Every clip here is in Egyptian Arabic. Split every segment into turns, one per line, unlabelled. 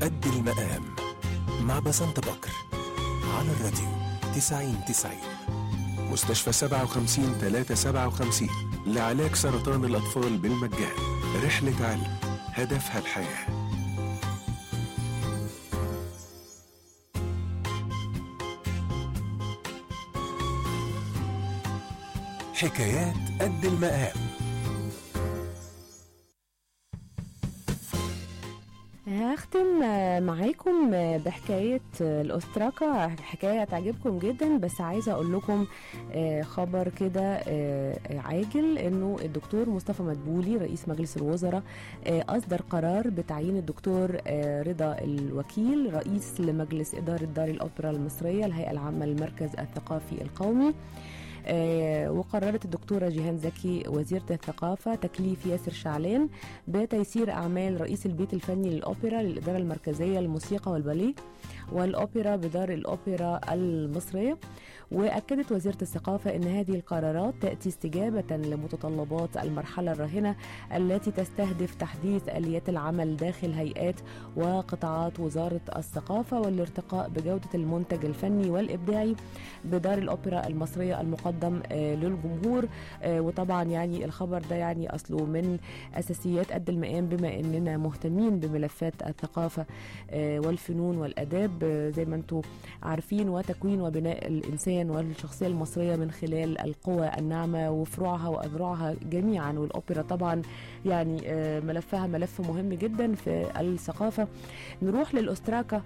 قد المقام مع بسنت بكر على الراديو 90 90 مستشفى 57 357 لعلاج سرطان الأطفال بالمجان رحلة علم هدفها الحياه حكايات قد المقام
هختم معاكم بحكاية الأستراكة حكاية تعجبكم جدا بس عايزة أقول لكم خبر كده عاجل إنه الدكتور مصطفى مدبولي رئيس مجلس الوزراء أصدر قرار بتعيين الدكتور رضا الوكيل رئيس لمجلس إدارة دار الأوبرا المصرية الهيئة العامة للمركز الثقافي القومي آه وقررت الدكتورة جيهان زكي وزيرة الثقافة تكليف ياسر شعلان بتيسير أعمال رئيس البيت الفني للأوبرا للإدارة المركزية للموسيقى والباليه والأوبرا بدار الأوبرا المصرية وأكدت وزيرة الثقافة أن هذه القرارات تأتي استجابة لمتطلبات المرحلة الراهنة التي تستهدف تحديث آليات العمل داخل هيئات وقطاعات وزارة الثقافة والارتقاء بجودة المنتج الفني والإبداعي بدار الأوبرا المصرية المقدم للجمهور وطبعا يعني الخبر ده يعني أصله من أساسيات قد المقام بما أننا مهتمين بملفات الثقافة والفنون والأداب زي ما انتم عارفين وتكوين وبناء الإنسان والشخصية المصرية من خلال القوى الناعمة وفروعها وأذرعها جميعا والأوبرا طبعا يعني ملفها ملف مهم جدا في الثقافة نروح للأستراكة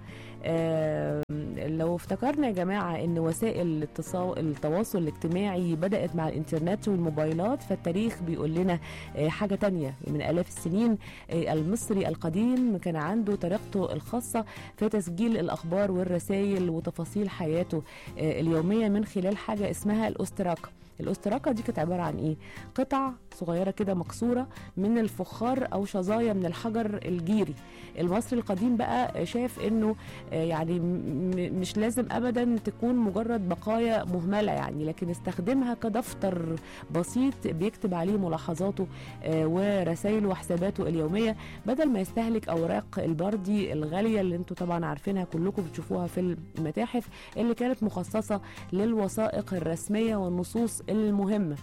لو افتكرنا يا جماعة أن وسائل التواصل الاجتماعي بدأت مع الإنترنت والموبايلات فالتاريخ بيقول لنا حاجة تانية من آلاف السنين المصري القديم كان عنده طريقته الخاصة في تسجيل الأخبار والرسائل وتفاصيل حياته اليومية من خلال حاجة اسمها الأستراكة الأستراكة دي كانت عبارة عن إيه؟ قطع صغيرة كده مكسورة من الفخار أو شظايا من الحجر الجيري المصري القديم بقى شاف إنه يعني مش لازم أبدا تكون مجرد بقايا مهملة يعني لكن استخدمها كدفتر بسيط بيكتب عليه ملاحظاته ورسائله وحساباته اليومية بدل ما يستهلك أوراق البردي الغالية اللي انتوا طبعا عارفينها كلكم بتشوفوها في المتاحف اللي كانت مخصصة للوثائق الرسمية والنصوص المهمة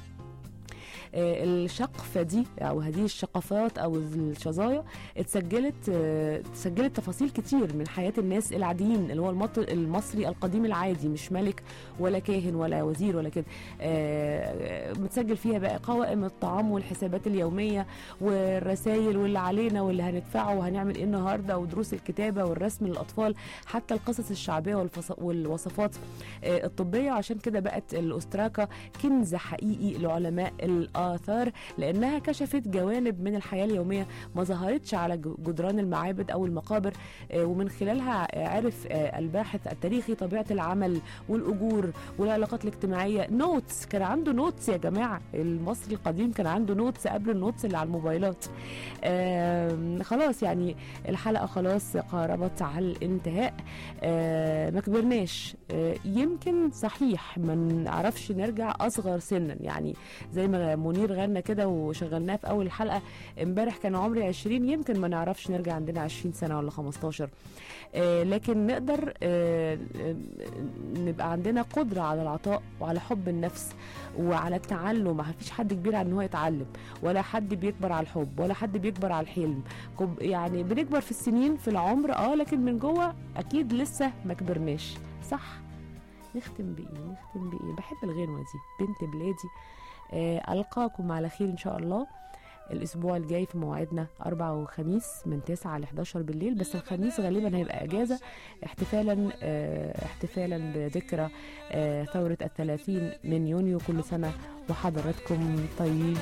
الشقفة دي أو هذه الشقفات أو الشظايا اتسجلت اتسجلت تفاصيل كتير من حياة الناس العاديين اللي هو المصري القديم العادي مش ملك ولا كاهن ولا وزير ولا كده متسجل فيها بقى قوائم الطعام والحسابات اليومية والرسائل واللي علينا واللي هندفعه وهنعمل ايه النهارده ودروس الكتابة والرسم للأطفال حتى القصص الشعبية والوصفات الطبية عشان كده بقت الأستراكة كنز حقيقي لعلماء الآثار لأنها كشفت جوانب من الحياة اليومية ما ظهرتش على جدران المعابد أو المقابر ومن خلالها عرف الباحث التاريخي طبيعة العمل والأجور والعلاقات الاجتماعية نوتس كان عنده نوتس يا جماعة المصري القديم كان عنده نوتس قبل النوتس اللي على الموبايلات خلاص يعني الحلقة خلاص قاربت على الانتهاء ما كبرناش يمكن صحيح ما نعرفش نرجع أصغر سنا يعني زي ما منير غنى كده وشغلناه في اول الحلقه امبارح كان عمري 20 يمكن ما نعرفش نرجع عندنا 20 سنه ولا 15 آه لكن نقدر آه نبقى عندنا قدره على العطاء وعلى حب النفس وعلى التعلم ما فيش حد كبير على ان هو يتعلم ولا حد بيكبر على الحب ولا حد بيكبر على الحلم يعني بنكبر في السنين في العمر اه لكن من جوه اكيد لسه ما كبرناش صح نختم بايه نختم بايه بحب الغنوه دي بنت بلادي ألقاكم على خير إن شاء الله الأسبوع الجاي في موعدنا أربعة وخميس من 9 ل 11 بالليل بس الخميس غالبا هيبقى أجازة احتفالا احتفالا بذكرى ثورة الثلاثين من يونيو كل سنة وحضراتكم طيبين